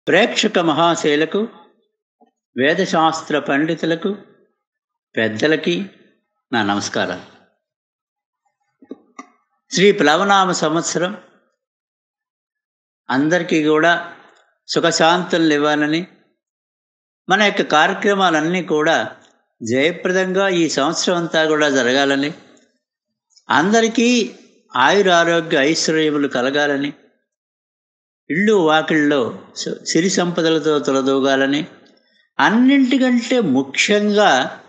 ప్రేక్షక మహాశైలకు వేదశాస్త్ర పండితులకు పెద్దలకి నా నమస్కారం శ్రీ ప్లవనామ సంవత్సరం అందరికీ కూడా సుఖశాంతులు ఇవ్వాలని మన యొక్క కార్యక్రమాలన్నీ కూడా జయప్రదంగా ఈ సంవత్సరం అంతా కూడా జరగాలని అందరికీ ఆయురారోగ్య ఐశ్వర్యములు కలగాలని ఇళ్ళు వాకిళ్ళలో సిరి సంపదలతో తొలదూగాలని అన్నింటికంటే ముఖ్యంగా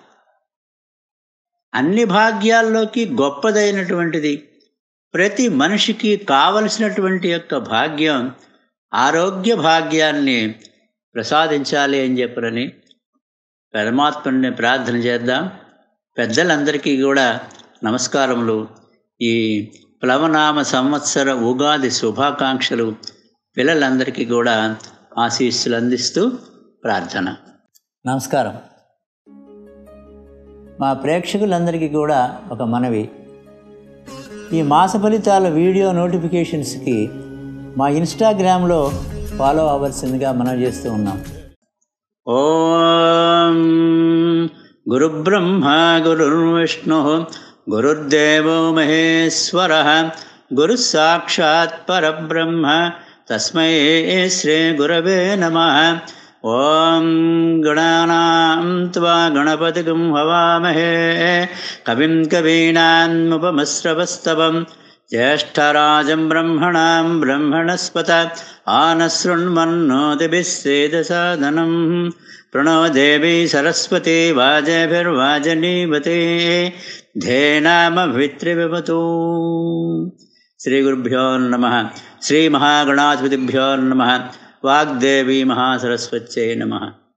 అన్ని భాగ్యాల్లోకి గొప్పదైనటువంటిది ప్రతి మనిషికి కావలసినటువంటి యొక్క భాగ్యం ఆరోగ్య భాగ్యాన్ని ప్రసాదించాలి అని చెప్పరని పరమాత్మని ప్రార్థన చేద్దాం పెద్దలందరికీ కూడా నమస్కారములు ఈ ప్లవనామ సంవత్సర ఉగాది శుభాకాంక్షలు పిల్లలందరికీ కూడా ఆశీస్సులు అందిస్తూ ప్రార్థన నమస్కారం మా ప్రేక్షకులందరికీ కూడా ఒక మనవి ఈ మాస ఫలితాల వీడియో నోటిఫికేషన్స్కి మా ఇన్స్టాగ్రామ్లో ఫాలో అవ్వాల్సిందిగా మనం చేస్తూ ఉన్నాం ఓం గురుబ్రహ్మ గురుర్విష్ణు గురుర్దేవో మహేశ్వర గురు సాక్షాత్ పరబ్రహ్మ తస్మై శ్రీ గురవే నమ ఓం గణానాం త్వా గణపతిగం హవామహే కవిం కవీనాముపమశ్రవస్తవం జ్యేష్ఠరాజం బ్రహ్మణాం బ్రహ్మణస్పత ఆనశృण्वन्नोतिभिस्सेदसादनं प्रणो देवी सरस्वती वाजभिर्वाजनीवते धेनामभित्रिविभतो श्रीगुरुभ्यो नमः श्रीमहागणाधिपतिभ्यो नमः వాగ్దేవి మహాసరస్వత్యై నమ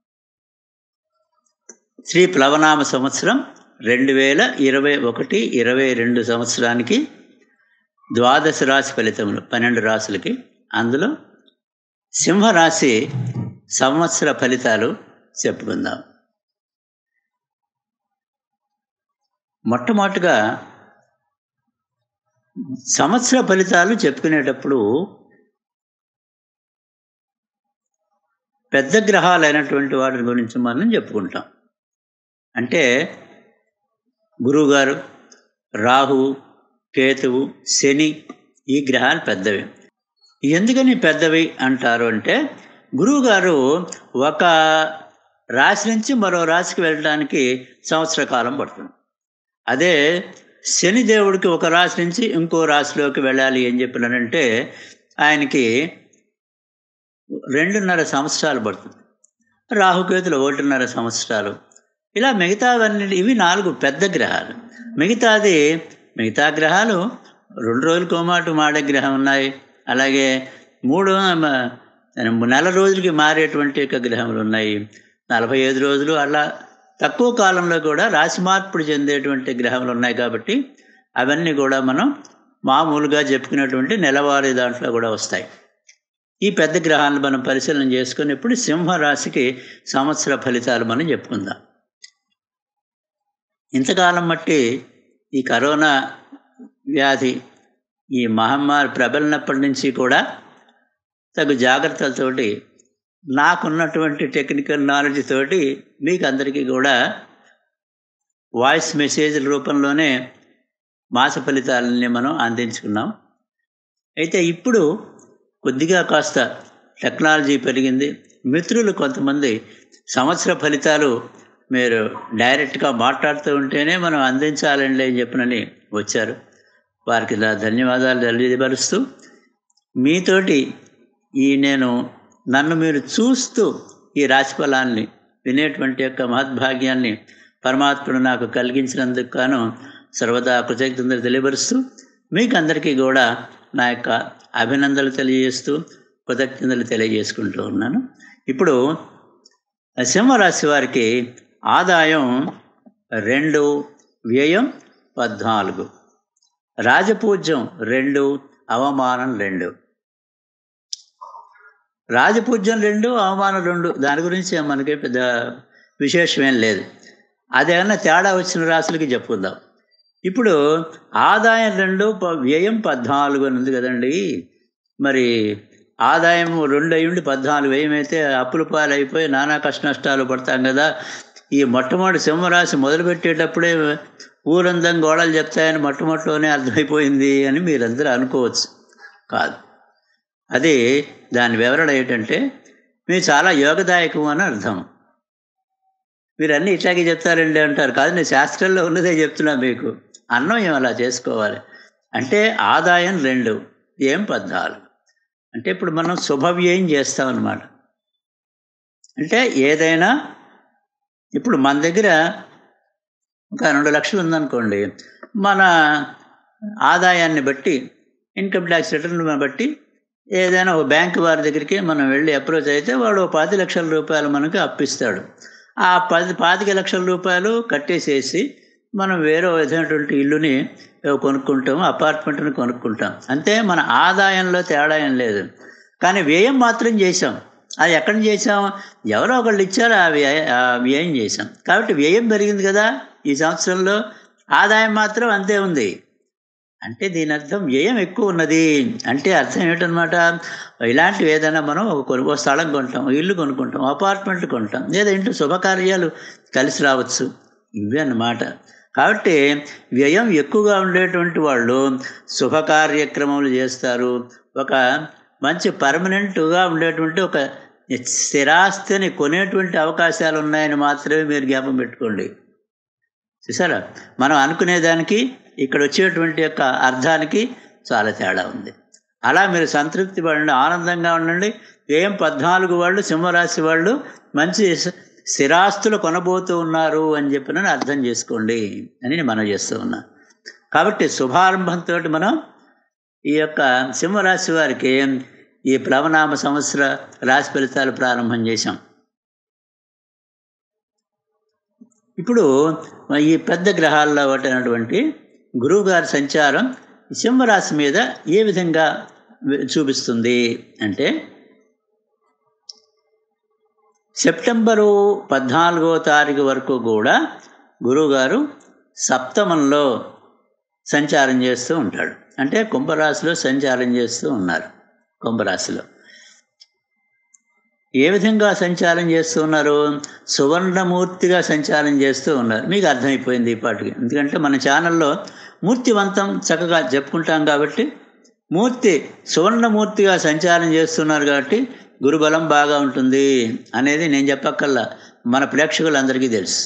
శ్రీ ప్లవనామ సంవత్సరం రెండు వేల ఇరవై ఒకటి ఇరవై రెండు సంవత్సరానికి ద్వాదశ రాశి ఫలితములు పన్నెండు రాశులకి అందులో సింహరాశి సంవత్సర ఫలితాలు చెప్పుకుందాం మొట్టమొదటిగా సంవత్సర ఫలితాలు చెప్పుకునేటప్పుడు పెద్ద గ్రహాలైనటువంటి వాటి గురించి మనం చెప్పుకుంటాం అంటే గురువుగారు రాహువు కేతువు శని ఈ గ్రహాలు పెద్దవి ఎందుకని పెద్దవి అంటారు అంటే గురువుగారు ఒక రాశి నుంచి మరో రాశికి వెళ్ళడానికి సంవత్సర కాలం పడుతుంది అదే శని దేవుడికి ఒక రాశి నుంచి ఇంకో రాశిలోకి వెళ్ళాలి ఏం చెప్పినానంటే ఆయనకి రెండున్నర సంవత్సరాలు పడుతుంది రాహుకేతులు ఒకటిన్నర సంవత్సరాలు ఇలా మిగతావన్నీ ఇవి నాలుగు పెద్ద గ్రహాలు మిగతాది మిగతా గ్రహాలు రెండు రోజులు కోమాటు మాడే గ్రహం ఉన్నాయి అలాగే మూడు నెల రోజులకి మారేటువంటి యొక్క గ్రహములు ఉన్నాయి నలభై ఐదు రోజులు అలా తక్కువ కాలంలో కూడా రాశి మార్పుడు చెందేటువంటి గ్రహములు ఉన్నాయి కాబట్టి అవన్నీ కూడా మనం మామూలుగా చెప్పుకునేటువంటి నెలవారీ దాంట్లో కూడా వస్తాయి ఈ పెద్ద గ్రహాలను మనం పరిశీలన చేసుకున్నప్పుడు సింహరాశికి సంవత్సర ఫలితాలు మనం చెప్పుకుందాం ఇంతకాలం బట్టి ఈ కరోనా వ్యాధి ఈ మహమ్మారి ప్రబలినప్పటి నుంచి కూడా తగు జాగ్రత్తలతోటి నాకున్నటువంటి టెక్నికల్ నాలెడ్జ్ తోటి మీకు అందరికీ కూడా వాయిస్ మెసేజ్ల రూపంలోనే మాస ఫలితాలని మనం అందించుకున్నాం అయితే ఇప్పుడు కొద్దిగా కాస్త టెక్నాలజీ పెరిగింది మిత్రులు కొంతమంది సంవత్సర ఫలితాలు మీరు డైరెక్ట్గా మాట్లాడుతూ ఉంటేనే మనం అందించాలండి అని చెప్పినని వచ్చారు వారికి నా ధన్యవాదాలు తెలియపరుస్తూ మీతోటి ఈ నేను నన్ను మీరు చూస్తూ ఈ రాశిఫలాన్ని వినేటువంటి యొక్క మహద్భాగ్యాన్ని పరమాత్ముడు నాకు కలిగించినందుకు గాను సర్వదా కృతజ్ఞతలు తెలియపరుస్తూ మీకు అందరికీ కూడా నా యొక్క అభినందనలు తెలియజేస్తూ కృతజ్ఞతలు తెలియజేసుకుంటూ ఉన్నాను ఇప్పుడు సింహరాశి వారికి ఆదాయం రెండు వ్యయం పద్నాలుగు రాజపూజ్యం రెండు అవమానం రెండు రాజపూజ్యం రెండు అవమానం రెండు దాని గురించి మనకి పెద్ద విశేషమేం లేదు అదేమన్నా తేడా వచ్చిన రాశులకి చెప్పుకుందాం ఇప్పుడు ఆదాయం రెండు ప- వ్యయం పద్నాలుగు అని ఉంది కదండి మరి ఆదాయం రెండు అయ్యుండి పద్నాలుగు వ్యయమైతే అప్పుల పాలైపోయి నానా కష్ట నష్టాలు పడతాం కదా ఈ మొట్టమొదటి సింహరాశి మొదలుపెట్టేటప్పుడే ఊరందం గోడలు చెప్తాయని మొట్టమొదటిలోనే అర్థమైపోయింది అని మీరందరూ అనుకోవచ్చు కాదు అది దాని వివరణ ఏంటంటే మీరు చాలా యోగదాయకం అని అర్థం మీరు అన్నీ ఇట్లాగే చెప్తారండి అంటారు కాదు నేను శాస్త్రంలో ఉన్నదే చెప్తున్నా మీకు అన్నం ఏం అలా చేసుకోవాలి అంటే ఆదాయం రెండు ఏం పద్నాలుగు అంటే ఇప్పుడు మనం శుభవ్యయం చేస్తాం అన్నమాట అంటే ఏదైనా ఇప్పుడు మన దగ్గర ఒక రెండు లక్షలు ఉందనుకోండి మన ఆదాయాన్ని బట్టి ఇన్కమ్ ట్యాక్స్ రిటర్న్ బట్టి ఏదైనా ఒక బ్యాంక్ వారి దగ్గరికి మనం వెళ్ళి అప్రోచ్ అయితే వాడు ఓ పది లక్షల రూపాయలు మనకు అప్పిస్తాడు ఆ పది పాతిక లక్షల రూపాయలు కట్టేసేసి మనం వేరే విధమైనటువంటి ఇల్లుని కొనుక్కుంటాం అపార్ట్మెంట్ని కొనుక్కుంటాం అంతే మన ఆదాయంలో తేడా ఏం లేదు కానీ వ్యయం మాత్రం చేసాం అది ఎక్కడ చేసాం ఎవరో ఒకళ్ళు ఇచ్చారో ఆ వ్యయ ఆ వ్యయం చేసాం కాబట్టి వ్యయం పెరిగింది కదా ఈ సంవత్సరంలో ఆదాయం మాత్రం అంతే ఉంది అంటే దీని అర్థం వ్యయం ఎక్కువ ఉన్నది అంటే అర్థం ఏమిటనమాట ఇలాంటివి ఏదైనా మనం ఒక కొను ఒక స్థలం కొంటాం ఒక ఇల్లు కొనుక్కుంటాం అపార్ట్మెంట్ కొంటాం లేదా ఇంట్లో శుభకార్యాలు కలిసి రావచ్చు ఇవి అన్నమాట కాబట్టి వ్యయం ఎక్కువగా ఉండేటువంటి వాళ్ళు శుభ కార్యక్రమాలు చేస్తారు ఒక మంచి పర్మనెంట్గా ఉండేటువంటి ఒక స్థిరాస్తిని కొనేటువంటి అవకాశాలు ఉన్నాయని మాత్రమే మీరు జ్ఞాపం పెట్టుకోండి చూసారా మనం అనుకునేదానికి ఇక్కడ వచ్చేటువంటి యొక్క అర్థానికి చాలా తేడా ఉంది అలా మీరు సంతృప్తి పడండి ఆనందంగా ఉండండి ఏం పద్నాలుగు వాళ్ళు సింహరాశి వాళ్ళు మంచి స్థిరాస్తులు కొనబోతూ ఉన్నారు అని చెప్పిన అర్థం చేసుకోండి అని నేను మనం చేస్తూ ఉన్నా కాబట్టి శుభారంభంతో మనం ఈ యొక్క సింహరాశి వారికి ఈ ప్లవనామ సంవత్సర రాశి ఫలితాలు ప్రారంభం చేశాం ఇప్పుడు ఈ పెద్ద గ్రహాల్లో ఒకటైనటువంటి గురువుగారి సంచారం సింహరాశి మీద ఏ విధంగా చూపిస్తుంది అంటే సెప్టెంబరు పద్నాలుగో తారీఖు వరకు కూడా గురువుగారు సప్తమంలో సంచారం చేస్తూ ఉంటాడు అంటే కుంభరాశిలో సంచారం చేస్తూ ఉన్నారు కుంభరాశిలో ఏ విధంగా సంచారం చేస్తూ ఉన్నారు సువర్ణమూర్తిగా సంచారం చేస్తూ ఉన్నారు మీకు అర్థమైపోయింది ఈ పాటికి ఎందుకంటే మన ఛానల్లో మూర్తివంతం చక్కగా చెప్పుకుంటాం కాబట్టి మూర్తి సువర్ణమూర్తిగా సంచారం చేస్తున్నారు కాబట్టి గురుబలం బాగా ఉంటుంది అనేది నేను చెప్పక్కల్లా మన ప్రేక్షకులందరికీ తెలుసు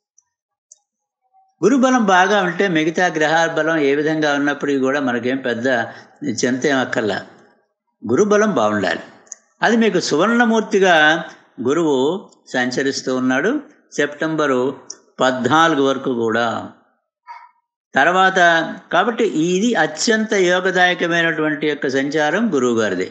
గురుబలం బాగా ఉంటే మిగతా గ్రహాల బలం ఏ విధంగా ఉన్నప్పటికీ కూడా మనకేం పెద్ద చింత ఏం అక్కర్లా గురుబలం బాగుండాలి అది మీకు సువర్ణమూర్తిగా గురువు సంచరిస్తూ ఉన్నాడు సెప్టెంబరు పద్నాలుగు వరకు కూడా తర్వాత కాబట్టి ఇది అత్యంత యోగదాయకమైనటువంటి యొక్క సంచారం గురువు గారిది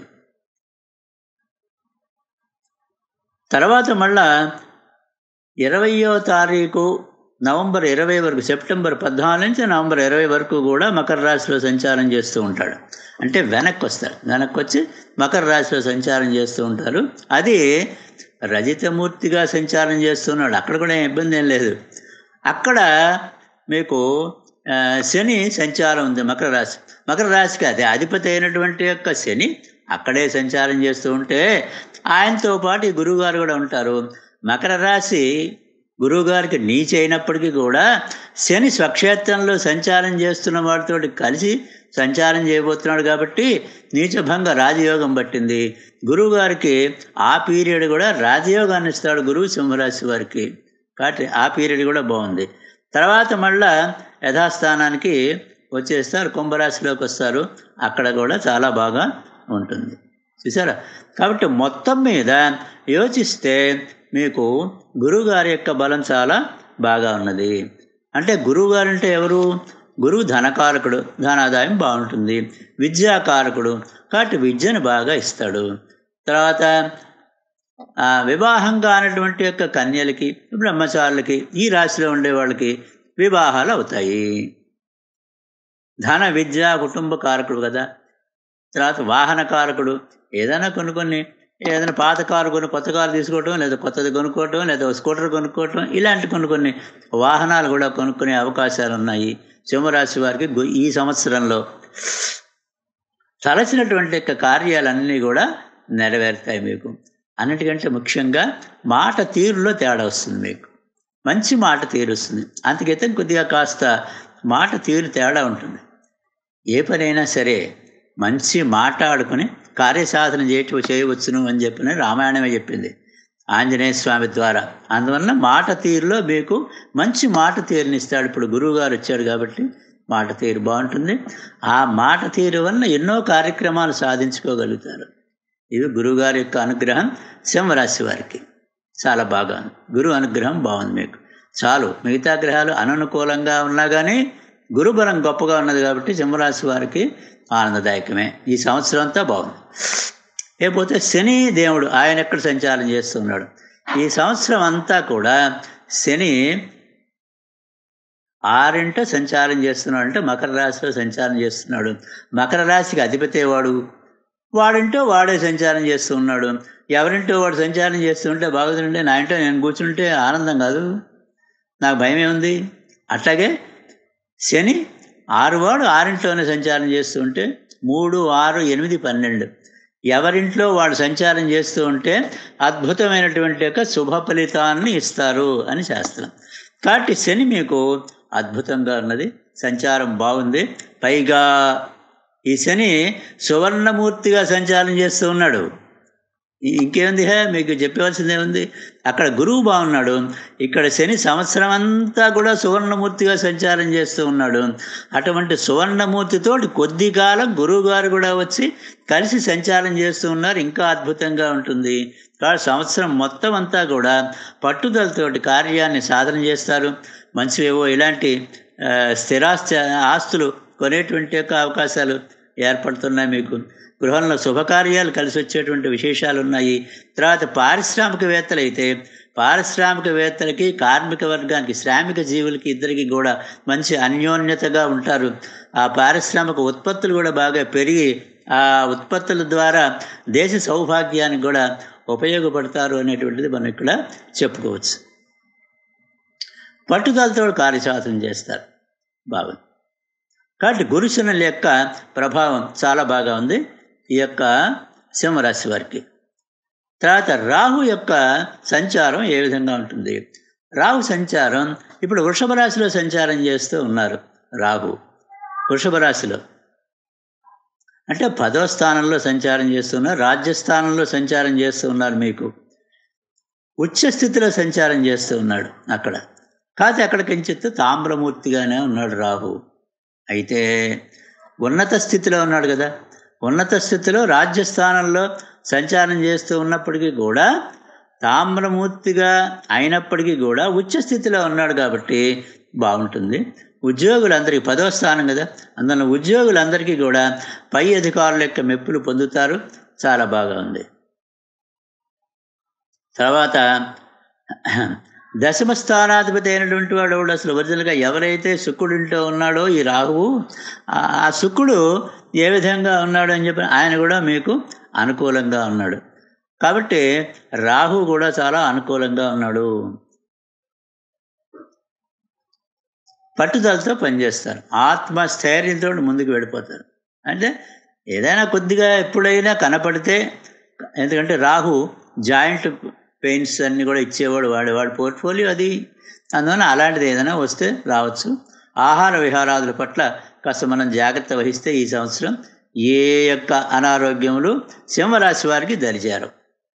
తర్వాత మళ్ళా ఇరవయో తారీఖు నవంబర్ ఇరవై వరకు సెప్టెంబర్ పద్నాలుగు నుంచి నవంబర్ ఇరవై వరకు కూడా మకర రాశిలో సంచారం చేస్తూ ఉంటాడు అంటే వెనక్కి వస్తాడు వెనక్కి వచ్చి మకర రాశిలో సంచారం చేస్తూ ఉంటారు అది రజితమూర్తిగా సంచారం చేస్తున్నాడు అక్కడ కూడా ఏం ఇబ్బంది ఏం లేదు అక్కడ మీకు శని సంచారం ఉంది మకర రాశి మకర రాశికి అది అధిపతి అయినటువంటి యొక్క శని అక్కడే సంచారం చేస్తూ ఉంటే ఆయనతో పాటు ఈ గురువుగారు కూడా ఉంటారు మకర రాశి గురువుగారికి నీచి అయినప్పటికీ కూడా శని స్వక్షేత్రంలో సంచారం చేస్తున్న వాడితో కలిసి సంచారం చేయబోతున్నాడు కాబట్టి నీచభంగ రాజయోగం పట్టింది గురువుగారికి ఆ పీరియడ్ కూడా రాజయోగాన్ని ఇస్తాడు గురువు సింహరాశి వారికి కాబట్టి ఆ పీరియడ్ కూడా బాగుంది తర్వాత మళ్ళా యథాస్థానానికి వచ్చేస్తారు కుంభరాశిలోకి వస్తారు అక్కడ కూడా చాలా బాగా ఉంటుంది చూసారా కాబట్టి మొత్తం మీద యోచిస్తే మీకు గురువుగారి యొక్క బలం చాలా బాగా ఉన్నది అంటే గురువుగారు అంటే ఎవరు గురువు ధనకారకుడు ధనాదాయం బాగుంటుంది విద్యాకారకుడు కాబట్టి విద్యను బాగా ఇస్తాడు తర్వాత వివాహం కానటువంటి యొక్క కన్యలకి బ్రహ్మచారులకి ఈ రాశిలో ఉండే వాళ్ళకి వివాహాలు అవుతాయి ధన విద్య కుటుంబ కారకుడు కదా తర్వాత వాహన కారకుడు ఏదైనా కొన్ని కొన్ని ఏదైనా పాత కారు కొని కొత్త కారు తీసుకోవటం లేదా కొత్తది కొనుక్కోవటం లేదా స్కూటర్ కొనుక్కోవటం ఇలాంటి కొన్ని కొన్ని వాహనాలు కూడా కొనుక్కునే అవకాశాలు ఉన్నాయి సింహరాశి వారికి ఈ సంవత్సరంలో తలచినటువంటి యొక్క కార్యాలన్నీ కూడా నెరవేరుతాయి మీకు అన్నిటికంటే ముఖ్యంగా మాట తీరులో తేడా వస్తుంది మీకు మంచి మాట తీరు వస్తుంది అందుకైతే కొద్దిగా కాస్త మాట తీరు తేడా ఉంటుంది ఏ పనైనా సరే మంచి మాట్లాడుకుని కార్యసాధన చేయట చేయవచ్చును అని చెప్పిన రామాయణమే చెప్పింది ఆంజనేయ స్వామి ద్వారా అందువలన మాట తీరులో మీకు మంచి మాట తీరునిస్తాడు ఇప్పుడు గురువు గారు వచ్చాడు కాబట్టి మాట తీరు బాగుంటుంది ఆ మాట తీరు వలన ఎన్నో కార్యక్రమాలు సాధించుకోగలుగుతారు ఇది గురువుగారి యొక్క అనుగ్రహం సింహరాశి వారికి చాలా బాగా ఉంది గురువు అనుగ్రహం బాగుంది మీకు చాలు మిగతా గ్రహాలు అననుకూలంగా ఉన్నా కానీ గురుబలం గొప్పగా ఉన్నది కాబట్టి సింహరాశి వారికి ఆనందదాయకమే ఈ సంవత్సరం అంతా బాగుంది లేకపోతే శని దేవుడు ఆయన ఎక్కడ సంచారం చేస్తున్నాడు ఈ సంవత్సరం అంతా కూడా శని ఆరింట సంచారం చేస్తున్నాడు అంటే మకర రాశిలో సంచారం చేస్తున్నాడు మకర రాశికి అధిపతి వాడు వాడింటో వాడే సంచారం చేస్తూ ఉన్నాడు ఎవరింటో వాడు సంచారం చేస్తుంటే బాగుంటుంటే నా ఇంట్లో నేను కూర్చుంటే ఆనందం కాదు నాకు భయం ఏముంది అట్లాగే శని ఆరు వాడు ఆరింట్లోనే సంచారం చేస్తూ ఉంటే మూడు ఆరు ఎనిమిది పన్నెండు ఎవరింట్లో వాడు సంచారం చేస్తూ ఉంటే అద్భుతమైనటువంటి యొక్క శుభ ఫలితాన్ని ఇస్తారు అని శాస్త్రం కాబట్టి శని మీకు అద్భుతంగా ఉన్నది సంచారం బాగుంది పైగా ఈ శని సువర్ణమూర్తిగా సంచారం చేస్తూ ఉన్నాడు ఇంకేముంది హే మీకు చెప్పవలసిందే ఉంది అక్కడ గురువు బాగున్నాడు ఇక్కడ శని సంవత్సరం అంతా కూడా సువర్ణమూర్తిగా సంచారం చేస్తూ ఉన్నాడు అటువంటి సువర్ణమూర్తితోటి కొద్ది కాలం గురువు గారు కూడా వచ్చి కలిసి సంచారం చేస్తూ ఉన్నారు ఇంకా అద్భుతంగా ఉంటుంది కాబట్టి సంవత్సరం మొత్తం అంతా కూడా పట్టుదలతోటి కార్యాన్ని సాధన చేస్తారు మంచివేవో ఇలాంటి స్థిరాస్తి ఆస్తులు కొనేటువంటి యొక్క అవకాశాలు ఏర్పడుతున్నాయి మీకు గృహంలో శుభకార్యాలు కలిసి వచ్చేటువంటి విశేషాలు ఉన్నాయి తర్వాత పారిశ్రామికవేత్తలు అయితే పారిశ్రామికవేత్తలకి కార్మిక వర్గానికి శ్రామిక జీవులకి ఇద్దరికి కూడా మంచి అన్యోన్యతగా ఉంటారు ఆ పారిశ్రామిక ఉత్పత్తులు కూడా బాగా పెరిగి ఆ ఉత్పత్తుల ద్వారా దేశ సౌభాగ్యానికి కూడా ఉపయోగపడతారు అనేటువంటిది మనం ఇక్కడ చెప్పుకోవచ్చు పట్టుదలతో కార్యశాసనం చేస్తారు బాగుంది కాబట్టి గురుశనుల యొక్క ప్రభావం చాలా బాగా ఉంది ఈ యొక్క సింహరాశి వారికి తర్వాత రాహు యొక్క సంచారం ఏ విధంగా ఉంటుంది రాహు సంచారం ఇప్పుడు వృషభ రాశిలో సంచారం చేస్తూ ఉన్నారు రాహు వృషభ రాశిలో అంటే పదో స్థానంలో సంచారం చేస్తున్నారు రాజ్యస్థానంలో సంచారం చేస్తూ ఉన్నారు మీకు ఉచ్చ స్థితిలో సంచారం చేస్తూ ఉన్నాడు అక్కడ కాకపోతే అక్కడ కించిత్ తామ్రమూర్తిగానే ఉన్నాడు రాహు అయితే ఉన్నత స్థితిలో ఉన్నాడు కదా ఉన్నత స్థితిలో రాజ్యస్థానంలో సంచారం చేస్తూ ఉన్నప్పటికీ కూడా తామ్రమూర్తిగా అయినప్పటికీ కూడా ఉచ్చ స్థితిలో ఉన్నాడు కాబట్టి బాగుంటుంది ఉద్యోగులందరికీ పదో స్థానం కదా అందులో ఉద్యోగులందరికీ కూడా పై అధికారుల యొక్క మెప్పులు పొందుతారు చాలా బాగా ఉంది తర్వాత దశమ స్థానాధిపతి అయినటువంటి వాడు వాడు అసలు ఒరిజినల్గా ఎవరైతే శుక్రుడింటో ఉన్నాడో ఈ రాహువు ఆ శుక్రుడు ఏ విధంగా ఉన్నాడు అని చెప్పి ఆయన కూడా మీకు అనుకూలంగా ఉన్నాడు కాబట్టి రాహు కూడా చాలా అనుకూలంగా ఉన్నాడు పట్టుదలతో పనిచేస్తారు ఆత్మస్థైర్యంతో ముందుకు వెళ్ళిపోతారు అంటే ఏదైనా కొద్దిగా ఎప్పుడైనా కనపడితే ఎందుకంటే రాహు జాయింట్ పెయిన్స్ అన్నీ కూడా ఇచ్చేవాడు వాడు వాడి పోర్ట్ఫోలియో అది అందువల్ల అలాంటిది ఏదైనా వస్తే రావచ్చు ఆహార విహారాదుల పట్ల కాస్త మనం జాగ్రత్త వహిస్తే ఈ సంవత్సరం ఏ యొక్క అనారోగ్యములు సింహరాశి వారికి దరిచారు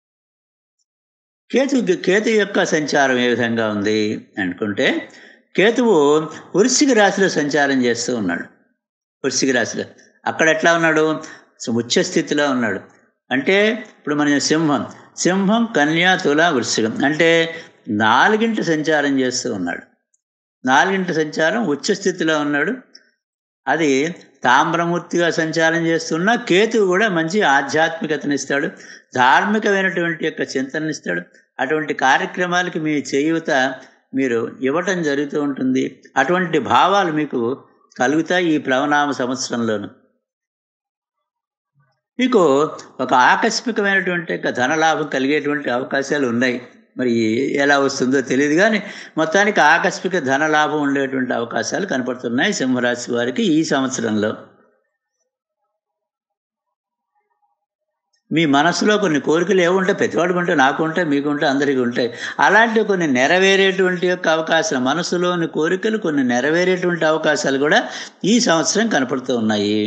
కేతు కేతు యొక్క సంచారం ఏ విధంగా ఉంది అనుకుంటే కేతువు వృశ్చిక రాశిలో సంచారం చేస్తూ ఉన్నాడు వృశ్చిక రాశిలో అక్కడ ఎట్లా ఉన్నాడు ఉచ్చ స్థితిలో ఉన్నాడు అంటే ఇప్పుడు మన సింహం సింహం కన్యా తుల వృశ్చికం అంటే నాలుగింటి సంచారం చేస్తూ ఉన్నాడు నాలుగింటి సంచారం ఉచ్చ స్థితిలో ఉన్నాడు అది తామ్రమూర్తిగా సంచారం చేస్తున్న కేతువు కూడా మంచి ఆధ్యాత్మికతనిస్తాడు ధార్మికమైనటువంటి యొక్క చింతననిస్తాడు అటువంటి కార్యక్రమాలకి మీ చేయూత మీరు ఇవ్వటం జరుగుతూ ఉంటుంది అటువంటి భావాలు మీకు కలుగుతాయి ఈ ప్లవనామ సంవత్సరంలోను మీకు ఒక ఆకస్మికమైనటువంటి యొక్క ధనలాభం కలిగేటువంటి అవకాశాలు ఉన్నాయి మరి ఎలా వస్తుందో తెలియదు కానీ మొత్తానికి ఆకస్మిక ధనలాభం ఉండేటువంటి అవకాశాలు కనపడుతున్నాయి సింహరాశి వారికి ఈ సంవత్సరంలో మీ మనసులో కొన్ని కోరికలు ఏముంటాయి ప్రతివాడికి ఉంటాయి నాకు ఉంటాయి మీకు ఉంటాయి అందరికీ ఉంటాయి అలాంటి కొన్ని నెరవేరేటువంటి యొక్క అవకాశాలు మనసులోని కోరికలు కొన్ని నెరవేరేటువంటి అవకాశాలు కూడా ఈ సంవత్సరం కనపడుతూ ఉన్నాయి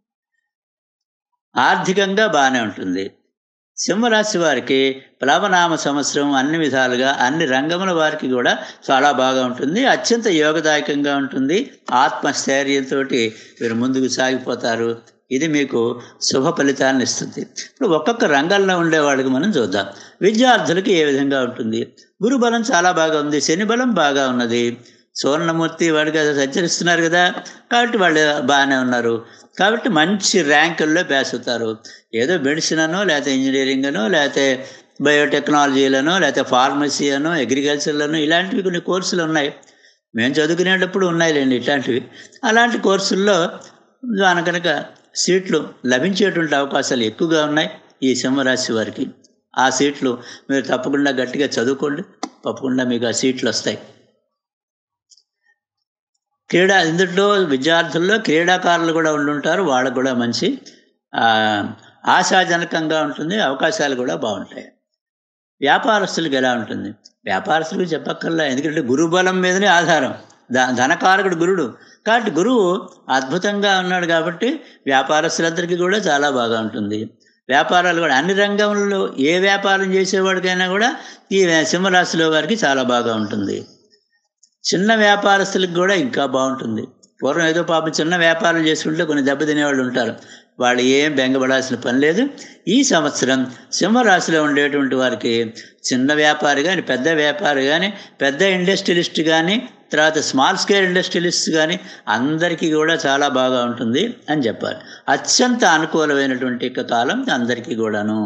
ఆర్థికంగా బాగానే ఉంటుంది సింహరాశి వారికి ప్లవనామ సంవత్సరం అన్ని విధాలుగా అన్ని రంగముల వారికి కూడా చాలా బాగా ఉంటుంది అత్యంత యోగదాయకంగా ఉంటుంది ఆత్మస్థైర్యంతో మీరు ముందుకు సాగిపోతారు ఇది మీకు శుభ ఫలితాన్ని ఇస్తుంది ఇప్పుడు ఒక్కొక్క రంగంలో ఉండే వాళ్ళకి మనం చూద్దాం విద్యార్థులకి ఏ విధంగా ఉంటుంది గురుబలం చాలా బాగా ఉంది శని బలం బాగా ఉన్నది సువర్ణమూర్తి వాడికి సంచరిస్తున్నారు కదా కాబట్టి వాళ్ళు బాగానే ఉన్నారు కాబట్టి మంచి ర్యాంకుల్లో పాస్ అవుతారు ఏదో మెడిసిన్ అనో లేకపోతే ఇంజనీరింగ్ అనో లేకపోతే బయోటెక్నాలజీలను లేకపోతే ఫార్మసీ అనో అగ్రికల్చర్లను ఇలాంటివి కొన్ని కోర్సులు ఉన్నాయి మేము చదువుకునేటప్పుడు ఉన్నాయిలేండి ఇట్లాంటివి అలాంటి కోర్సుల్లో దాని కనుక సీట్లు లభించేటువంటి అవకాశాలు ఎక్కువగా ఉన్నాయి ఈ సింహరాశి వారికి ఆ సీట్లు మీరు తప్పకుండా గట్టిగా చదువుకోండి తప్పకుండా మీకు ఆ సీట్లు వస్తాయి క్రీడా ఇందులో విద్యార్థుల్లో క్రీడాకారులు కూడా ఉండుంటారు వాళ్ళకు కూడా మంచి ఆశాజనకంగా ఉంటుంది అవకాశాలు కూడా బాగుంటాయి వ్యాపారస్తులకు ఎలా ఉంటుంది వ్యాపారస్తులకు చెప్పక్కర్లా ఎందుకంటే గురుబలం మీదనే ఆధారం ధ ధనకారకుడు గురుడు కాబట్టి గురువు అద్భుతంగా ఉన్నాడు కాబట్టి వ్యాపారస్తులందరికీ కూడా చాలా బాగా ఉంటుంది వ్యాపారాలు కూడా అన్ని రంగంలో ఏ వ్యాపారం చేసేవాడికైనా కూడా ఈ సింహరాశిలో వారికి చాలా బాగా ఉంటుంది చిన్న వ్యాపారస్తులకు కూడా ఇంకా బాగుంటుంది పూర్వం ఏదో పాపం చిన్న వ్యాపారం చేసుకుంటే కొన్ని దెబ్బతినేవాళ్ళు ఉంటారు వాళ్ళు ఏం బెంగపడాల్సిన పని లేదు ఈ సంవత్సరం సింహరాశిలో ఉండేటువంటి వారికి చిన్న వ్యాపారి కానీ పెద్ద వ్యాపారి కానీ పెద్ద ఇండస్ట్రియలిస్ట్ కానీ తర్వాత స్మాల్ స్కేల్ ఇండస్ట్రియలిస్ట్ కానీ అందరికీ కూడా చాలా బాగా ఉంటుంది అని చెప్పాలి అత్యంత అనుకూలమైనటువంటి కాలం అందరికీ కూడాను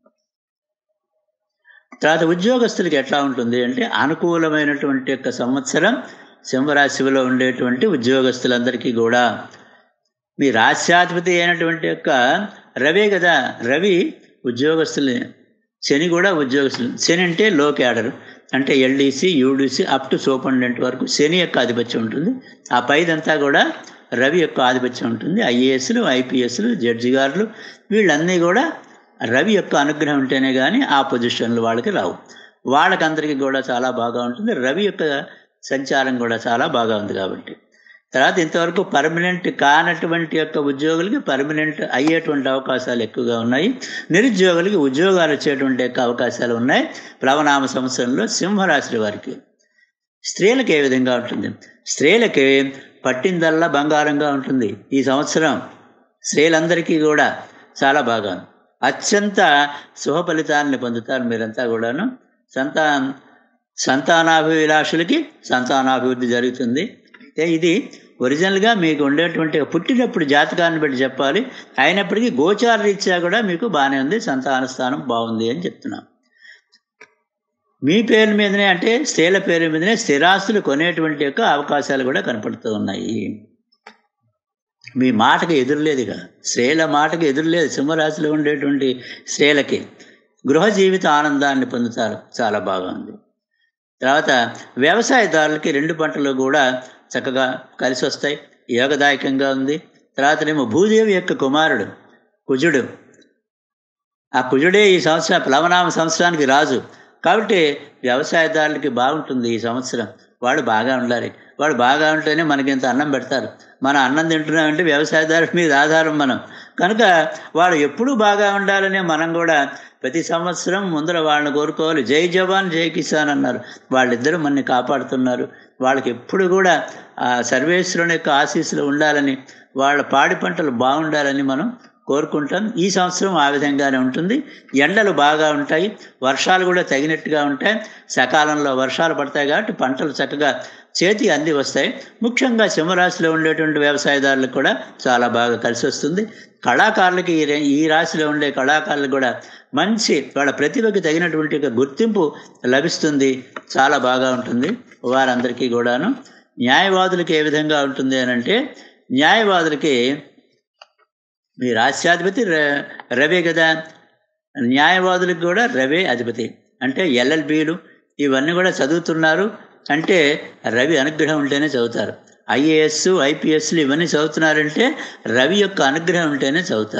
తర్వాత ఉద్యోగస్తులకి ఎట్లా ఉంటుంది అంటే అనుకూలమైనటువంటి యొక్క సంవత్సరం సింహరాశిలో ఉండేటువంటి ఉద్యోగస్తులందరికీ కూడా మీ రాష్ట్రాధిపతి అయినటువంటి యొక్క రవే కదా రవి ఉద్యోగస్తులు శని కూడా ఉద్యోగస్తులు శని అంటే లో క్యాడర్ అంటే LDC UDC up to superintendent వరకు శని యొక్క ఆధిపత్యం ఉంటుంది ఆ పైదంతా కూడా రవి యొక్క ఆధిపత్యం ఉంటుంది ఐఏఎస్లు ఐపీఎస్లు జడ్జి గారులు వీళ్ళన్నీ కూడా రవి యొక్క అనుగ్రహం ఉంటేనే కానీ ఆ పొజిషన్లు వాళ్ళకి రావు వాళ్ళకందరికీ కూడా చాలా బాగా ఉంటుంది రవి యొక్క సంచారం కూడా చాలా బాగా ఉంది కాబట్టి తర్వాత ఇంతవరకు పర్మనెంట్ కానటువంటి యొక్క ఉద్యోగులకి పర్మనెంట్ అయ్యేటువంటి అవకాశాలు ఎక్కువగా ఉన్నాయి నిరుద్యోగులకి ఉద్యోగాలు వచ్చేటువంటి యొక్క అవకాశాలు ఉన్నాయి ప్లవనామ సంవత్సరంలో సింహరాశి వారికి స్త్రీలకు ఏ విధంగా ఉంటుంది స్త్రీలకి పట్టిందల్లా బంగారంగా ఉంటుంది ఈ సంవత్సరం స్త్రీలందరికీ కూడా చాలా బాగా అత్యంత శుభ ఫలితాన్ని పొందుతారు మీరంతా కూడాను సంతా సంతానాభిలాషులకి సంతానాభివృద్ధి జరుగుతుంది ఇది ఒరిజినల్గా మీకు ఉండేటువంటి పుట్టినప్పుడు జాతకాన్ని బట్టి చెప్పాలి అయినప్పటికీ గోచార రీత్యా కూడా మీకు బాగానే ఉంది సంతాన స్థానం బాగుంది అని చెప్తున్నాం మీ పేరు మీదనే అంటే స్త్రీల పేరు మీదనే స్థిరాస్తులు కొనేటువంటి యొక్క అవకాశాలు కూడా కనపడుతూ ఉన్నాయి మీ మాటకు ఎదురులేదుగా స్త్రీల మాటకు ఎదురులేదు సింహరాశిలో ఉండేటువంటి స్త్రీలకి గృహ జీవిత ఆనందాన్ని పొందుతారు చాలా బాగా ఉంది తర్వాత వ్యవసాయదారులకి రెండు పంటలు కూడా చక్కగా కలిసి వస్తాయి యోగదాయకంగా ఉంది తర్వాతనేమో భూదేవి యొక్క కుమారుడు కుజుడు ఆ కుజుడే ఈ సంవత్సరం ప్లవనామ సంవత్సరానికి రాజు కాబట్టి వ్యవసాయదారులకి బాగుంటుంది ఈ సంవత్సరం వాడు బాగా ఉండాలి వాడు బాగా ఉంటేనే మనకి ఇంత అన్నం పెడతారు మన అన్నం తింటున్నామంటే వ్యవసాయదారుల మీద ఆధారం మనం కనుక వాడు ఎప్పుడూ బాగా ఉండాలనే మనం కూడా ప్రతి సంవత్సరం ముందర వాళ్ళని కోరుకోవాలి జై జవాన్ జై కిసాన్ అన్నారు వాళ్ళిద్దరూ మనని కాపాడుతున్నారు వాళ్ళకి ఎప్పుడు కూడా ఆ సర్వేశ్వరుని యొక్క ఆశీస్సులు ఉండాలని వాళ్ళ పాడి పంటలు బాగుండాలని మనం కోరుకుంటాం ఈ సంవత్సరం ఆ విధంగానే ఉంటుంది ఎండలు బాగా ఉంటాయి వర్షాలు కూడా తగినట్టుగా ఉంటాయి సకాలంలో వర్షాలు పడతాయి కాబట్టి పంటలు చక్కగా చేతి అంది వస్తాయి ముఖ్యంగా సింహరాశిలో ఉండేటువంటి వ్యవసాయదారులకు కూడా చాలా బాగా కలిసి వస్తుంది కళాకారులకి ఈ ఈ రాశిలో ఉండే కళాకారులకు కూడా మంచి వాళ్ళ ప్రతిభకి తగినటువంటి ఒక గుర్తింపు లభిస్తుంది చాలా బాగా ఉంటుంది వారందరికీ కూడాను న్యాయవాదులకి ఏ విధంగా ఉంటుంది అని అంటే న్యాయవాదులకి మీ రాష్ట్రాధిపతి రవే కదా న్యాయవాదులకు కూడా రవే అధిపతి అంటే ఎల్ఎల్బీలు ఇవన్నీ కూడా చదువుతున్నారు అంటే రవి అనుగ్రహం ఉంటేనే చదువుతారు ఐఏఎస్ ఐపీఎస్లు ఇవన్నీ చదువుతున్నారంటే రవి యొక్క అనుగ్రహం ఉంటేనే చదువుతారు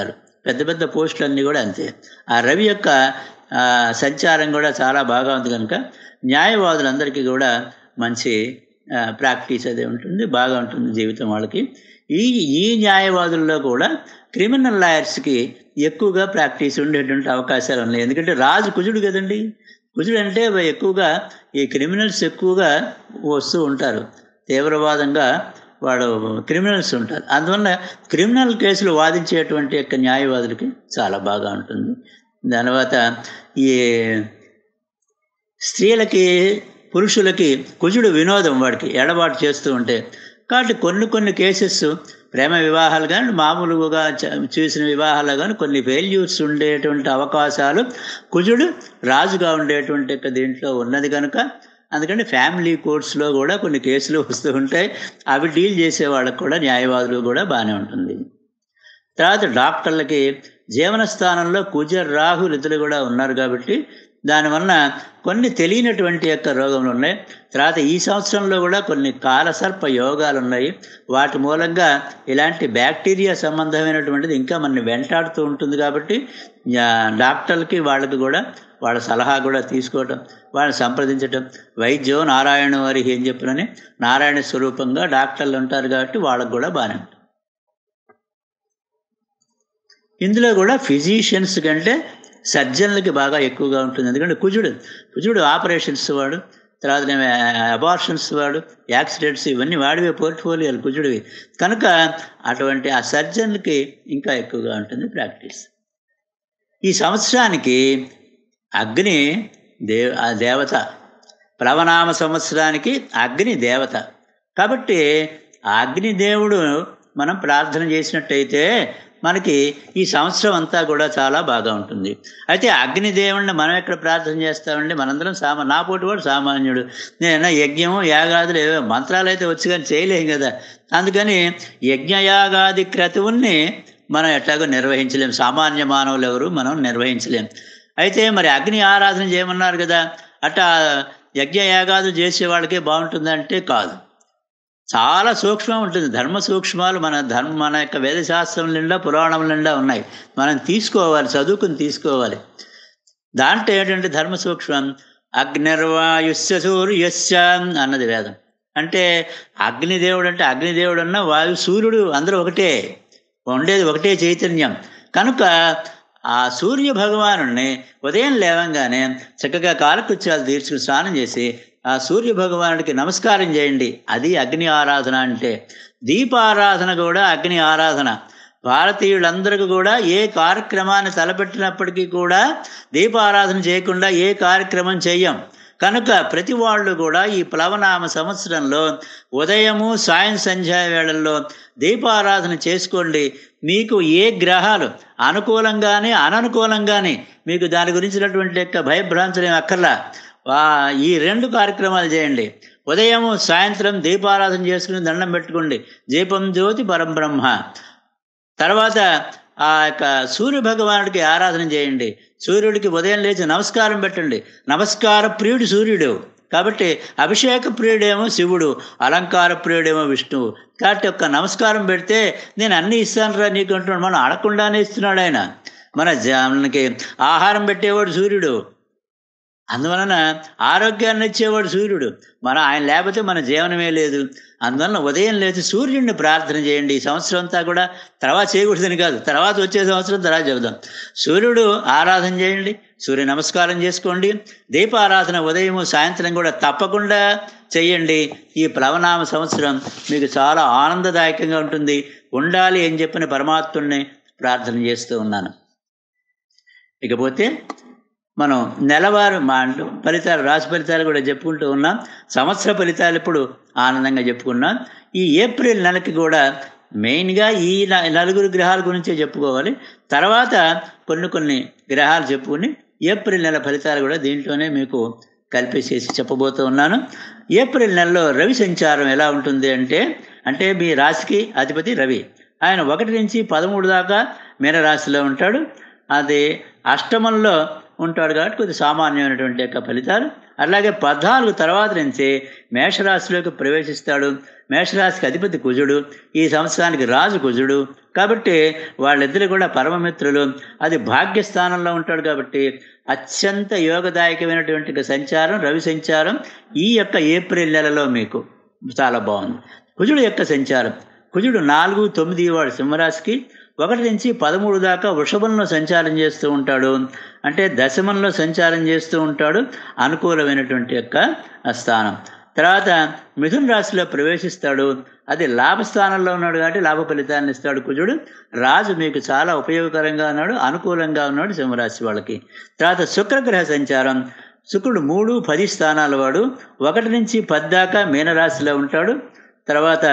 పెద్ద పెద్ద పోస్టులు అన్నీ కూడా అంతే ఆ రవి యొక్క ఆ, సంచారం కూడా చాలా బాగా ఉంది కనుక న్యాయవాదులందరికీ కూడా మంచి ఆ, ప్రాక్టీస్ అదే ఉంటుంది బాగా ఉంటుంది జీవితం వాళ్ళకి ఈ ఈ న్యాయవాదుల్లో కూడా క్రిమినల్ లాయర్స్కి ఎక్కువగా ప్రాక్టీస్ ఉండేటువంటి అవకాశాలు ఉన్నాయి ఎందుకంటే రాజు కుజుడు కదండి కుజుడు అంటే ఎక్కువగా ఈ క్రిమినల్స్ ఎక్కువగా వస్తూ ఉంటారు తీవ్రవాదంగా వాడు క్రిమినల్స్ ఉంటారు అందువల్ల క్రిమినల్ కేసులు వాదించేటువంటి యొక్క న్యాయవాదులకి చాలా బాగా ఉంటుంది దాని తర్వాత ఈ స్త్రీలకి పురుషులకి కుజుడు వినోదం వాడికి ఎడబాటు చేస్తూ ఉంటే కాబట్టి కొన్ని కొన్ని కేసెస్ ప్రేమ వివాహాలు కానీ మామూలుగా చ- చూసిన వివాహాలు కానీ కొన్ని ఫెయిల్యూర్స్ ఉండేటువంటి అవకాశాలు కుజుడు రాజుగా ఉండేటువంటి యొక్క దీంట్లో ఉన్నది కనుక అందుకని ఫ్యామిలీ కోర్ట్స్లో కూడా కొన్ని కేసులు వస్తూ ఉంటాయి అవి డీల్ చేసే వాళ్ళకు కూడా న్యాయవాదులు కూడా బాగానే ఉంటుంది తర్వాత డాక్టర్లకి జీవన స్థానంలో కుజ రాహులు ఇద్దరు కూడా ఉన్నారు కాబట్టి దానివల్ల కొన్ని తెలియనటువంటి యొక్క రోగములు ఉన్నాయి తర్వాత ఈ సంవత్సరంలో కూడా కొన్ని కాలసర్ప యోగాలు ఉన్నాయి వాటి మూలంగా ఇలాంటి బ్యాక్టీరియా సంబంధమైనటువంటిది ఇంకా మనని వెంటాడుతూ ఉంటుంది కాబట్టి ఆ, డాక్టర్లకి వాళ్ళకి కూడా వాళ్ళ సలహా కూడా తీసుకోవటం వాళ్ళని సంప్రదించటం వైద్యం నారాయణ వారికి ఏం చెప్పినని నారాయణ స్వరూపంగా డాక్టర్లు ఉంటారు కాబట్టి వాళ్ళకు కూడా బాగానే ఉంటుంది ఇందులో కూడా ఫిజీషియన్స్ కంటే సర్జన్లకి బాగా ఎక్కువగా ఉంటుంది ఎందుకంటే కుజుడు కుజుడు ఆపరేషన్స్ వాడు తర్వాత అబార్షన్స్ వాడు యాక్సిడెంట్స్ ఇవన్నీ వాడివే పోర్ట్ఫోలియోలు కుజుడివి కనుక అటువంటి ఆ సర్జన్లకి ఇంకా ఎక్కువగా ఉంటుంది ప్రాక్టీస్ ఈ సంవత్సరానికి అగ్ని దేవ ఆ దేవత ప్లవనామ సంవత్సరానికి అగ్ని దేవత కాబట్టి ఆ అగ్ని దేవుడు మనం ప్రార్థన చేసినట్టయితే మనకి ఈ సంవత్సరం అంతా కూడా చాలా బాగా ఉంటుంది అయితే అగ్నిదేవుడిని మనం ఎక్కడ ప్రార్థన చేస్తామండి మనందరం సామా నా పోటీ వాడు సామాన్యుడు నేను యజ్ఞము యాగాదులు ఏవో మంత్రాలు అయితే వచ్చి కానీ చేయలేం కదా అందుకని యజ్ఞయాగాది క్రతువుల్ని మనం ఎట్లాగో నిర్వహించలేం సామాన్య మానవులు ఎవరు మనం నిర్వహించలేం అయితే మరి అగ్ని ఆరాధన చేయమన్నారు కదా అట్టా యజ్ఞ యాగాదులు చేసే వాళ్ళకే బాగుంటుందంటే కాదు చాలా సూక్ష్మం ఉంటుంది ధర్మ సూక్ష్మాలు మన ధర్మ మన యొక్క వేదశాస్త్రం నిండా పురాణం నిండా ఉన్నాయి మనం తీసుకోవాలి చదువుకుని తీసుకోవాలి దాంట్లో ఏంటంటే ధర్మ సూక్ష్మం అగ్నిర్వాయుస్య సూర్యస్య అన్నది వేదం అంటే అగ్నిదేవుడు అంటే అగ్నిదేవుడు అన్న వాయు సూర్యుడు అందరూ ఒకటే ఉండేది ఒకటే చైతన్యం కనుక ఆ సూర్య భగవానుడిని ఉదయం లేవంగానే చక్కగా కాలకృత్యాలు తీర్చుకుని స్నానం చేసి ఆ సూర్య భగవానుడికి నమస్కారం చేయండి అది అగ్ని ఆరాధన అంటే దీపారాధన కూడా అగ్ని ఆరాధన భారతీయులందరికీ కూడా ఏ కార్యక్రమాన్ని తలపెట్టినప్పటికీ కూడా దీపారాధన చేయకుండా ఏ కార్యక్రమం చెయ్యం కనుక ప్రతి వాళ్ళు కూడా ఈ ప్లవనామ సంవత్సరంలో ఉదయము సాయం సంధ్యా వేళల్లో దీపారాధన చేసుకోండి మీకు ఏ గ్రహాలు అనుకూలంగానే అననుకూలంగానే మీకు దాని గురించినటువంటి యొక్క భయభ్రాంతులు ఏమి అక్కర్లా వా- ఈ రెండు కార్యక్రమాలు చేయండి ఉదయము సాయంత్రం దీపారాధన చేసుకుని దండం పెట్టుకోండి దీపం జ్యోతి పరంబ్రహ్మ తర్వాత ఆ యొక్క సూర్య భగవానుడికి ఆరాధన చేయండి సూర్యుడికి ఉదయం లేచి నమస్కారం పెట్టండి నమస్కార ప్రియుడు సూర్యుడు కాబట్టి అభిషేక ప్రియుడేమో శివుడు అలంకార ప్రియుడేమో విష్ణువు కాబట్టి ఒక్క నమస్కారం పెడితే నేను అన్నీ ఇస్తాను రా నీకు అంటున్నాడు మనం అడగకుండానే ఇస్తున్నాడు ఆయన మన జ- మనకి ఆహారం పెట్టేవాడు సూర్యుడు అందువలన ఆరోగ్యాన్ని ఇచ్చేవాడు సూర్యుడు మన ఆయన లేకపోతే మన జీవనమే లేదు అందువలన ఉదయం లేచి సూర్యుడిని ప్రార్థన చేయండి ఈ సంవత్సరం అంతా కూడా తర్వాత చేయకూడదని కాదు తర్వాత వచ్చే సంవత్సరం తర్వాత చెబుదాం సూర్యుడు ఆరాధన చేయండి సూర్య నమస్కారం చేసుకోండి దీపారాధన ఉదయం సాయంత్రం కూడా తప్పకుండా చెయ్యండి ఈ ప్లవనామ సంవత్సరం మీకు చాలా ఆనందదాయకంగా ఉంటుంది ఉండాలి అని చెప్పిన పరమాత్ముడిని ప్రార్థన చేస్తూ ఉన్నాను ఇకపోతే మనం నెలవారు మా అంటూ ఫలితాలు రాశి ఫలితాలు కూడా చెప్పుకుంటూ ఉన్నాం సంవత్సర ఫలితాలు ఇప్పుడు ఆనందంగా చెప్పుకున్నాం ఈ ఏప్రిల్ నెలకి కూడా మెయిన్గా ఈ న- నలుగురు గ్రహాల గురించే చెప్పుకోవాలి తర్వాత కొన్ని కొన్ని గ్రహాలు చెప్పుకుని ఏప్రిల్ నెల ఫలితాలు కూడా దీంట్లోనే మీకు కల్పించేసి చెప్పబోతూ ఉన్నాను ఏప్రిల్ నెలలో రవి సంచారం ఎలా ఉంటుంది అంటే అంటే మీ రాశికి అధిపతి రవి ఆయన ఒకటి నుంచి పదమూడు దాకా మీనరాశిలో ఉంటాడు అది అష్టమంలో ఉంటాడు కాబట్టి కొద్ది సామాన్యమైనటువంటి యొక్క ఫలితాలు అలాగే పద్నాలుగు తర్వాత నుంచి మేషరాశిలోకి ప్రవేశిస్తాడు మేషరాశికి అధిపతి కుజుడు ఈ సంవత్సరానికి రాజు కుజుడు కాబట్టి వాళ్ళిద్దరు కూడా పరమమిత్రులు అది భాగ్యస్థానంలో ఉంటాడు కాబట్టి అత్యంత యోగదాయకమైనటువంటి సంచారం రవి సంచారం ఈ యొక్క ఏప్రిల్ నెలలో మీకు చాలా బాగుంది కుజుడు యొక్క సంచారం కుజుడు నాలుగు తొమ్మిది వాడు సింహరాశికి ఒకటి నుంచి పదమూడు దాకా వృషభంలో సంచారం చేస్తూ ఉంటాడు అంటే దశమంలో సంచారం చేస్తూ ఉంటాడు అనుకూలమైనటువంటి యొక్క స్థానం తర్వాత మిథున రాశిలో ప్రవేశిస్తాడు అది లాభస్థానంలో ఉన్నాడు కాబట్టి లాభ ఫలితాన్ని ఇస్తాడు కుజుడు రాజు మీకు చాలా ఉపయోగకరంగా ఉన్నాడు అనుకూలంగా ఉన్నాడు సింహరాశి వాళ్ళకి తర్వాత శుక్రగ్రహ సంచారం శుక్రుడు మూడు పది స్థానాల వాడు ఒకటి నుంచి పది దాకా మీనరాశిలో ఉంటాడు తర్వాత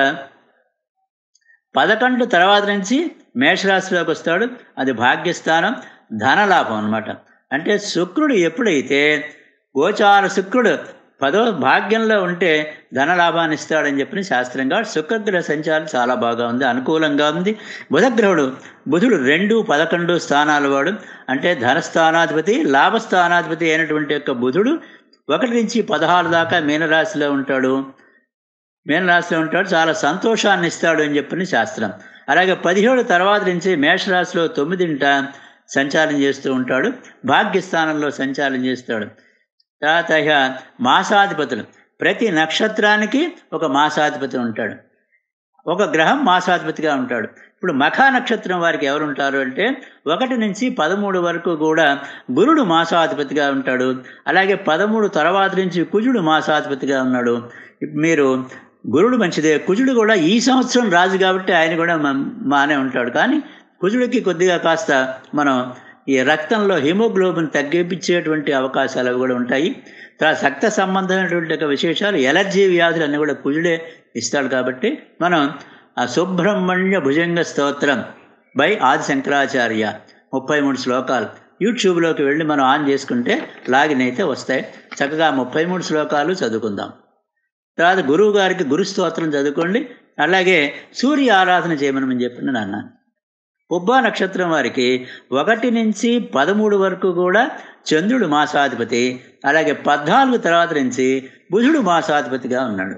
పదకొండు తర్వాత నుంచి మేషరాశిలోకి వస్తాడు అది భాగ్యస్థానం ధనలాభం అనమాట అంటే శుక్రుడు ఎప్పుడైతే గోచార శుక్రుడు పదో భాగ్యంలో ఉంటే ధనలాభాన్ని ఇస్తాడని చెప్పిన శాస్త్రంగా శుక్రగ్రహ సంచారం చాలా బాగా ఉంది అనుకూలంగా ఉంది బుధగ్రహుడు బుధుడు రెండు పదకొండు స్థానాల వాడు అంటే ధనస్థానాధిపతి లాభస్థానాధిపతి అయినటువంటి యొక్క బుధుడు ఒకటి నుంచి పదహారు దాకా మీనరాశిలో ఉంటాడు మీనరాశిలో ఉంటాడు చాలా సంతోషాన్ని ఇస్తాడు అని చెప్పిన శాస్త్రం అలాగే పదిహేడు తర్వాత నుంచి మేషరాశిలో తొమ్మిదింట సంచారం చేస్తూ ఉంటాడు భాగ్యస్థానంలో సంచారం చేస్తాడు తర్వాత ఇక మాసాధిపతులు ప్రతి నక్షత్రానికి ఒక మాసాధిపతి ఉంటాడు ఒక గ్రహం మాసాధిపతిగా ఉంటాడు ఇప్పుడు మఖా నక్షత్రం వారికి ఎవరు ఉంటారు అంటే ఒకటి నుంచి పదమూడు వరకు కూడా గురుడు మాసాధిపతిగా ఉంటాడు అలాగే పదమూడు తర్వాత నుంచి కుజుడు మాసాధిపతిగా ఉన్నాడు మీరు గురుడు మంచిదే కుజుడు కూడా ఈ సంవత్సరం రాజు కాబట్టి ఆయన కూడా మానే ఉంటాడు కానీ కుజుడికి కొద్దిగా కాస్త మనం ఈ రక్తంలో హిమోగ్లోబిన్ తగ్గిపించేటువంటి అవకాశాలు అవి కూడా ఉంటాయి తర్వాత రక్త సంబంధమైనటువంటి ఒక విశేషాలు ఎలర్జీ వ్యాధులు అన్నీ కూడా కుజుడే ఇస్తాడు కాబట్టి మనం ఆ సుబ్రహ్మణ్య భుజంగ స్తోత్రం బై ఆది శంకరాచార్య ముప్పై మూడు శ్లోకాలు యూట్యూబ్లోకి వెళ్ళి మనం ఆన్ చేసుకుంటే లాగిన్ అయితే వస్తాయి చక్కగా ముప్పై మూడు శ్లోకాలు చదువుకుందాం తర్వాత గురువు గారికి గురు స్తోత్రం చదువుకోండి అలాగే సూర్య ఆరాధన చేయమని చెప్పిన నాన్న ఉబ్బా నక్షత్రం వారికి ఒకటి నుంచి పదమూడు వరకు కూడా చంద్రుడు మాసాధిపతి అలాగే పద్నాలుగు తర్వాత నుంచి బుధుడు మాసాధిపతిగా ఉన్నాడు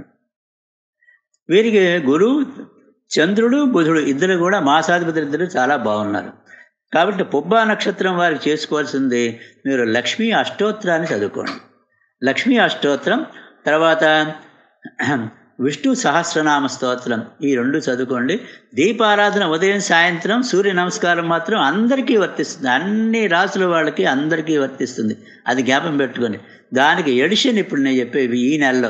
వీరికి గురువు చంద్రుడు బుధుడు ఇద్దరు కూడా మాసాధిపతులు ఇద్దరు చాలా బాగున్నారు కాబట్టి పుబ్బా నక్షత్రం వారికి చేసుకోవాల్సింది మీరు లక్ష్మీ అష్టోత్తరాన్ని చదువుకోండి లక్ష్మీ అష్టోత్తరం తర్వాత విష్ణు సహస్రనామ స్తోత్రం ఈ రెండు చదువుకోండి దీపారాధన ఉదయం సాయంత్రం సూర్య నమస్కారం మాత్రం అందరికీ వర్తిస్తుంది అన్ని రాసుల వాళ్ళకి అందరికీ వర్తిస్తుంది అది జ్ఞాపం పెట్టుకొని దానికి ఎడిషన్ ఇప్పుడు నేను చెప్పేవి ఈ నెలలో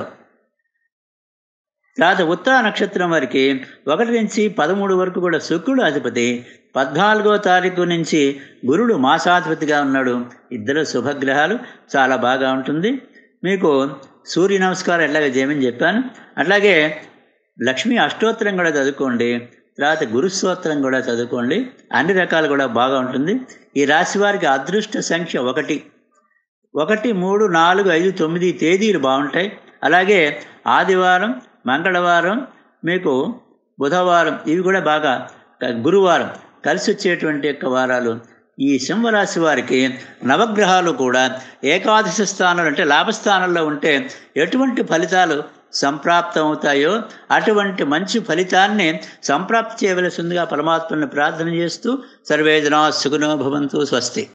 తర్వాత ఉత్తర నక్షత్రం వారికి ఒకటి నుంచి పదమూడు వరకు కూడా శుక్రుడు అధిపతి పద్నాలుగో తారీఖు నుంచి గురుడు మాసాధిపతిగా ఉన్నాడు ఇద్దరు శుభగ్రహాలు చాలా బాగా ఉంటుంది మీకు సూర్య నమస్కారం ఎట్లాగ చేయమని చెప్పాను అట్లాగే లక్ష్మీ అష్టోత్తరం కూడా చదువుకోండి తర్వాత గురుస్తోత్రం కూడా చదువుకోండి అన్ని రకాలు కూడా బాగా ఉంటుంది ఈ రాశి వారికి అదృష్ట సంఖ్య ఒకటి ఒకటి మూడు నాలుగు ఐదు తొమ్మిది తేదీలు బాగుంటాయి అలాగే ఆదివారం మంగళవారం మీకు బుధవారం ఇవి కూడా బాగా గురువారం కలిసి వచ్చేటువంటి యొక్క వారాలు ఈ సింహరాశి వారికి నవగ్రహాలు కూడా ఏకాదశి స్థానాలు అంటే లాభస్థానంలో ఉంటే ఎటువంటి ఫలితాలు సంప్రాప్తం అవుతాయో అటువంటి మంచి ఫలితాన్ని సంప్రాప్తి చేయవలసిందిగా పరమాత్మని ప్రార్థన చేస్తూ సర్వేజనా సుగుణో భవంతు స్వస్తి